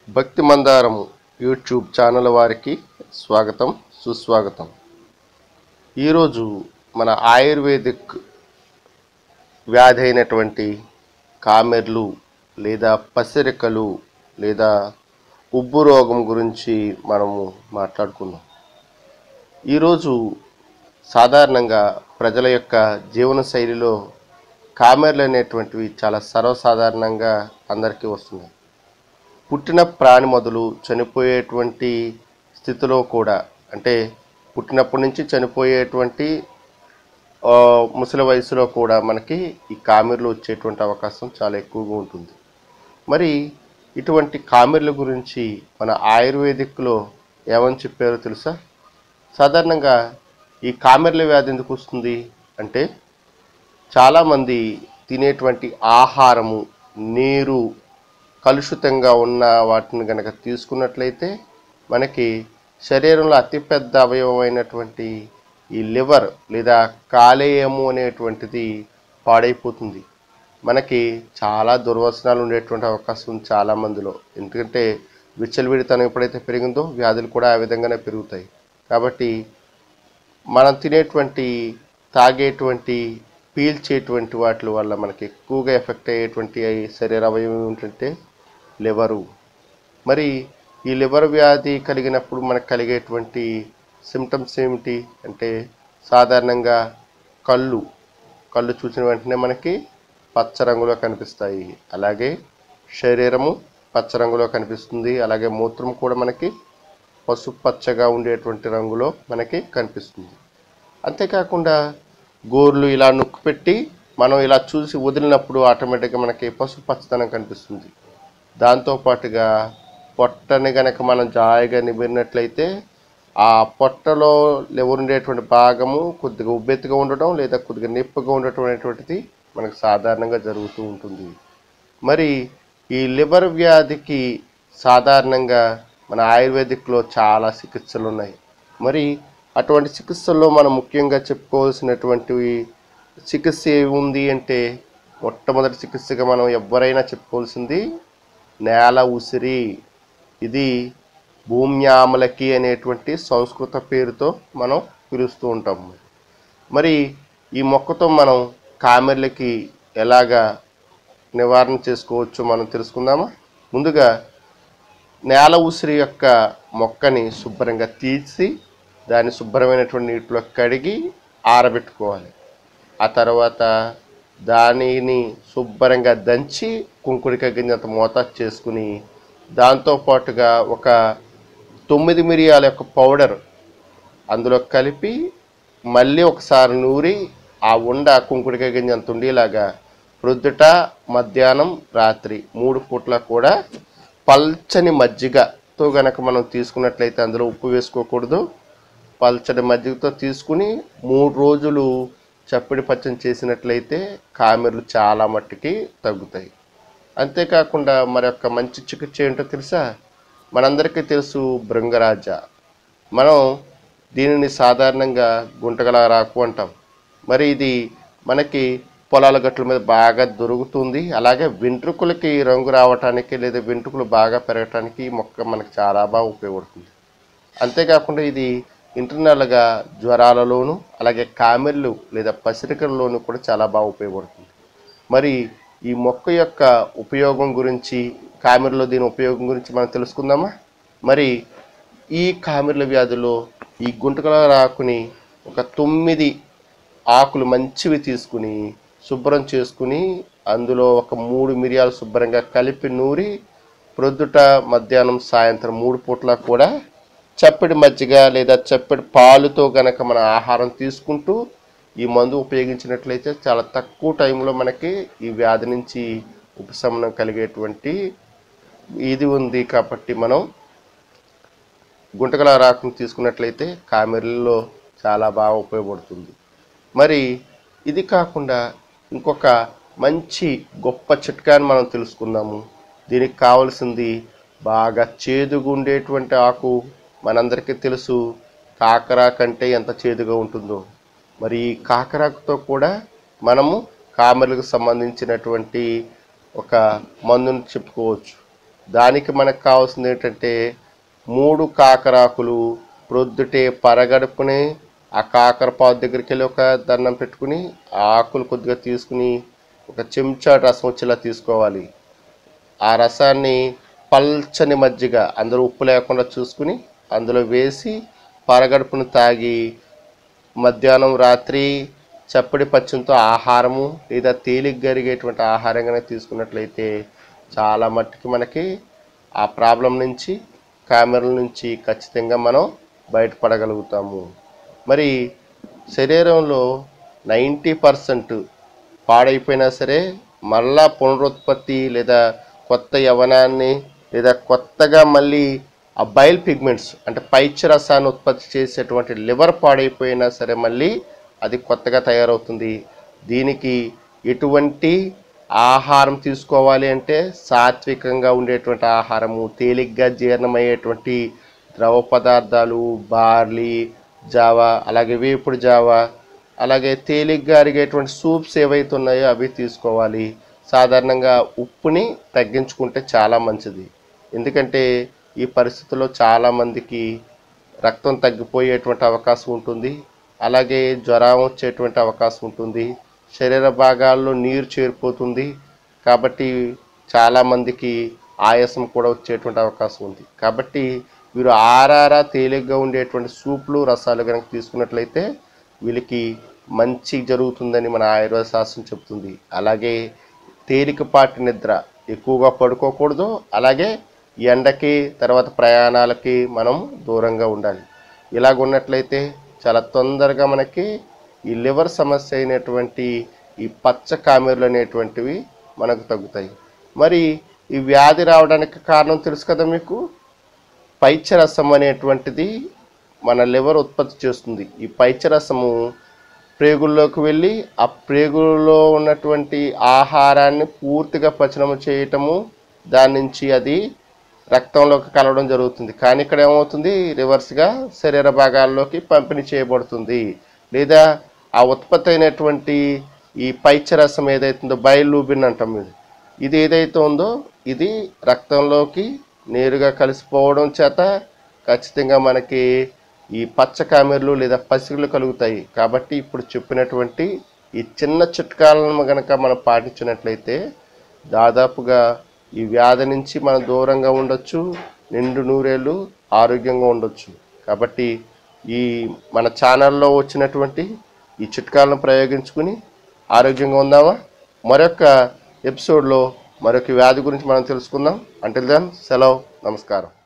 భక్తి మందారము YouTube channel వారికి స్వాగతం సుస్వాగతం ఈరోజు మన ఆయుర్వేదిక్ వ్యాధి అయినటువంటి కామెర్లు లేదా పసిరికలు లేదా ఉబ్బు రోగం గురించి మనము మాట్లాడుకుందాం ఈరోజు సాధారణంగా ప్రజల యొక్క జీవన శైలిలో కామెర్లు అనేటువంటివి చాలా సర్వసాధారణంగా అందరికీ వస్తున్నాయి పుట్టిన ప్రాణి మొదలు చనిపోయేటువంటి స్థితిలో కూడా అంటే పుట్టినప్పటి నుంచి చనిపోయేటువంటి ఆ, ముసలి వయసులో కూడా మనకి ఈ కామెర్లు వచ్చేటువంటి అవకాశం చాలా ఎక్కువగా ఉంటుంది మరి ఇటువంటి కామెర్ల గురించి మన ఆయుర్వేదిక్లో ఏమని చెప్పారో తెలుసా సాధారణంగా ఈ కామెర్ల వ్యాధి ఎందుకు వస్తుంది అంటే చాలామంది తినేటువంటి ఆహారము నీరు కలుషితంగా ఉన్న వాటిని కనుక తీసుకున్నట్లయితే మనకి శరీరంలో అతిపెద్ద అవయవమైనటువంటి ఈ లివర్ లేదా కాలేయము అనేటువంటిది పాడైపోతుంది మనకి చాలా దుర్వసనాలు ఉండేటువంటి అవకాశం ఉంది చాలా మందిలో ఎందుకంటే విచ్చలవిడితనం ఎప్పుడైతే పెరిగిందో వ్యాధులు కూడా ఆ విధంగానే పెరుగుతాయి కాబట్టి మనం తినేటువంటి తాగేటువంటి పీల్చేటువంటి వాటి వల్ల మనకి ఎక్కువగా ఎఫెక్ట్ అయ్యేటువంటి శరీర అవయవం ఏంటంటే లివరు మరి ఈ లివర్ వ్యాధి కలిగినప్పుడు మనకు కలిగేటువంటి సిమ్టమ్స్ ఏమిటి అంటే సాధారణంగా కళ్ళు కళ్ళు చూసిన వెంటనే మనకి పచ్చ రంగులో కనిపిస్తాయి అలాగే శరీరము పచ్చ రంగులో కనిపిస్తుంది అలాగే మూత్రం కూడా మనకి పసుపు పచ్చగా ఉండేటువంటి రంగులో మనకి కనిపిస్తుంది అంతేకాకుండా గోర్లు ఇలా నొక్కు పెట్టి మనం ఇలా చూసి వదిలినప్పుడు ఆటోమేటిక్గా మనకి పసుపు పచ్చదనం కనిపిస్తుంది దాంతోపాటుగా పొట్టని గనక మనం జాయిగా నిమిరినట్లయితే ఆ పొట్టలో ఉండేటువంటి భాగము కొద్దిగా ఉబ్బెత్తుగా ఉండటం లేదా కొద్దిగా నొప్పిగా ఉండటం అనేటువంటిది మనకు సాధారణంగా జరుగుతూ ఉంటుంది మరి ఈ లివర్ వ్యాధికి సాధారణంగా మన ఆయుర్వేదిక్లో చాలా చికిత్సలు ఉన్నాయి మరి అటువంటి చికిత్సల్లో మనం ముఖ్యంగా చెప్పుకోవాల్సినటువంటివి చికిత్స ఏముంది అంటే మొట్టమొదటి చికిత్సగా మనం ఎవరైనా చెప్పుకోవాల్సింది నేల ఉసిరి ఇది భూమ్యామలకి అనేటువంటి సంస్కృత పేరుతో మనం పిలుస్తూ ఉంటాం మరి ఈ మొక్కతో మనం కామెర్లకి ఎలాగా నివారణ చేసుకోవచ్చు మనం తెలుసుకుందామా ముందుగా నేల ఉసిరి యొక్క మొక్కని శుభ్రంగా తీసి దాన్ని శుభ్రమైనటువంటి నీటిలో కడిగి ఆరబెట్టుకోవాలి ఆ తర్వాత దానిని శుభ్రంగా దంచి కుంకుడికాయ గింజంత మోతాదు చేసుకుని దాంతోపాటుగా ఒక తొమ్మిది మిరియాల యొక్క పౌడర్ అందులో కలిపి మళ్ళీ ఒకసారి నూరి ఆ ఉండ కుంకుడికాయ గింజంత ఉండేలాగా ప్రొద్దుట మధ్యాహ్నం రాత్రి మూడు పూట్ల కూడా పల్చని మజ్జిగతో గనక మనం తీసుకున్నట్లయితే అందులో ఉప్పు వేసుకోకూడదు పల్చని మజ్జిగతో తీసుకుని మూడు రోజులు చప్పిడి పచ్చని చేసినట్లయితే కామెర్లు చాలా మట్టుకి తగ్గుతాయి అంతేకాకుండా మరి యొక్క మంచి చికిత్స ఏంటో తెలుసా మనందరికీ తెలుసు భృంగరాజ మనం దీనిని సాధారణంగా గుంటగల రాకు అంటాం మరి ఇది మనకి పొలాల గట్ల మీద బాగా దొరుకుతుంది అలాగే వెంట్రుకలకి రంగు రావటానికి లేదా వెంట్రుకలు బాగా పెరగటానికి ఈ మొక్క మనకి చాలా బాగా ఉపయోగపడుతుంది అంతేకాకుండా ఇది ఇంటర్నల్గా జ్వరాలలోను అలాగే కామెర్లు లేదా పసిరికలలోను కూడా చాలా బాగా ఉపయోగపడుతుంది మరి ఈ మొక్క యొక్క ఉపయోగం గురించి కామెర్లో దీని ఉపయోగం గురించి మనం తెలుసుకుందామా మరి ఈ కామెర్ల వ్యాధిలో ఈ గుంటకల రాకుని ఒక తొమ్మిది ఆకులు మంచివి తీసుకుని శుభ్రం చేసుకుని అందులో ఒక మూడు మిరియాలు శుభ్రంగా కలిపి నూరి ప్రొద్దుట మధ్యాహ్నం సాయంత్రం మూడు పూట్ల కూడా చప్పటి మజ్జిగ లేదా చప్పటి పాలుతో గనక మన ఆహారం తీసుకుంటూ ఈ మందు ఉపయోగించినట్లయితే చాలా తక్కువ టైంలో మనకి ఈ వ్యాధి నుంచి ఉపశమనం కలిగేటువంటి ఇది ఉంది కాబట్టి మనం గుంటకల రాకును తీసుకున్నట్లయితే కామెర్లలో చాలా బాగా ఉపయోగపడుతుంది మరి ఇది కాకుండా ఇంకొక మంచి గొప్ప చిట్కాని మనం తెలుసుకుందాము దీనికి కావలసింది బాగా చేదుగా ఉండేటువంటి ఆకు మనందరికీ తెలుసు కాకరాకు అంటే ఎంత చేదుగా ఉంటుందో మరి ఈ కాకరాకుతో కూడా మనము కామెర్లకు సంబంధించినటువంటి ఒక మందుని చెప్పుకోవచ్చు దానికి మనకు కావాల్సింది ఏంటంటే మూడు కాకరాకులు ప్రొద్దుటే పరగడుపుని ఆ కాకరపాదు దగ్గరికి వెళ్ళి ఒక దండం పెట్టుకుని ఆ ఆకులు కొద్దిగా తీసుకుని ఒక చెంచా రసం వచ్చేలా తీసుకోవాలి ఆ రసాన్ని పల్చని మజ్జిగ అందులో ఉప్పు లేకుండా చూసుకుని అందులో వేసి పరగడుపును తాగి మధ్యాహ్నం రాత్రి చప్పడి పచ్చంతో ఆహారము లేదా తేలిక గరిగేటువంటి ఆహారంగానే తీసుకున్నట్లయితే చాలా మట్టుకు మనకి ఆ ప్రాబ్లం నుంచి కామెరల నుంచి ఖచ్చితంగా మనం బయటపడగలుగుతాము మరి శరీరంలో నైంటీ పర్సెంట్ పాడైపోయినా సరే మళ్ళా పునరుత్పత్తి లేదా కొత్త యవనాన్ని లేదా కొత్తగా మళ్ళీ ఆ బైల్ పిగ్మెంట్స్ అంటే పైచ రసాన్ని ఉత్పత్తి చేసేటువంటి లివర్ పాడైపోయినా సరే మళ్ళీ అది కొత్తగా తయారవుతుంది దీనికి ఎటువంటి ఆహారం తీసుకోవాలి అంటే సాత్వికంగా ఉండేటువంటి ఆహారము తేలిగ్గా జీర్ణమయ్యేటువంటి ద్రవ పదార్థాలు బార్లీ జావా అలాగే వేపుడు జావా అలాగే తేలిగ్గా అరిగేటువంటి సూప్స్ ఏవైతే ఉన్నాయో అవి తీసుకోవాలి సాధారణంగా ఉప్పుని తగ్గించుకుంటే చాలా మంచిది ఎందుకంటే ఈ పరిస్థితుల్లో చాలామందికి రక్తం తగ్గిపోయేటువంటి అవకాశం ఉంటుంది అలాగే జ్వరం వచ్చేటువంటి అవకాశం ఉంటుంది శరీర భాగాల్లో నీరు చేరిపోతుంది కాబట్టి చాలామందికి ఆయాసం కూడా వచ్చేటువంటి అవకాశం ఉంది కాబట్టి వీరు ఆరారా తేలిగ్గా ఉండేటువంటి సూప్లు రసాలు కనుక తీసుకున్నట్లయితే వీళ్ళకి మంచి జరుగుతుందని మన ఆయుర్వేద శాస్త్రం చెప్తుంది అలాగే తేలికపాటి నిద్ర ఎక్కువగా పడుకోకూడదు అలాగే ఎండకి తర్వాత ప్రయాణాలకి మనం దూరంగా ఉండాలి ఇలాగ ఉన్నట్లయితే చాలా తొందరగా మనకి ఈ లివర్ సమస్య అయినటువంటి ఈ పచ్చ కామెర్లు అనేటువంటివి మనకు తగ్గుతాయి మరి ఈ వ్యాధి రావడానికి కారణం తెలుసు కదా మీకు పైచరసం అనేటువంటిది మన లివర్ ఉత్పత్తి చేస్తుంది ఈ పైచరసము ప్రేగుల్లోకి వెళ్ళి ఆ ప్రేగుల్లో ఉన్నటువంటి ఆహారాన్ని పూర్తిగా పచనము చేయటము దాని నుంచి అది రక్తంలోకి కలవడం జరుగుతుంది కానీ ఇక్కడ ఏమవుతుంది రివర్స్గా శరీర భాగాల్లోకి పంపిణీ చేయబడుతుంది లేదా ఆ ఉత్పత్తి అయినటువంటి ఈ పైచరసం ఏదైతుందో బయలూబిన్ అంటాం ఇది ఇది ఏదైతే ఉందో ఇది రక్తంలోకి నేరుగా కలిసిపోవడం చేత ఖచ్చితంగా మనకి ఈ పచ్చ కామెర్లు లేదా పసిగులు కలుగుతాయి కాబట్టి ఇప్పుడు చెప్పినటువంటి ఈ చిన్న చిట్కాలను గనక మనం పాటించినట్లయితే దాదాపుగా ఈ వ్యాధి నుంచి మనం దూరంగా ఉండొచ్చు నిండు నూరేళ్ళు ఆరోగ్యంగా ఉండొచ్చు కాబట్టి ఈ మన ఛానల్లో వచ్చినటువంటి ఈ చిట్కాలను ప్రయోగించుకుని ఆరోగ్యంగా ఉందామా మరొక ఎపిసోడ్లో మరొక వ్యాధి గురించి మనం తెలుసుకుందాం అంటిల్ దెన్ సెలవు నమస్కారం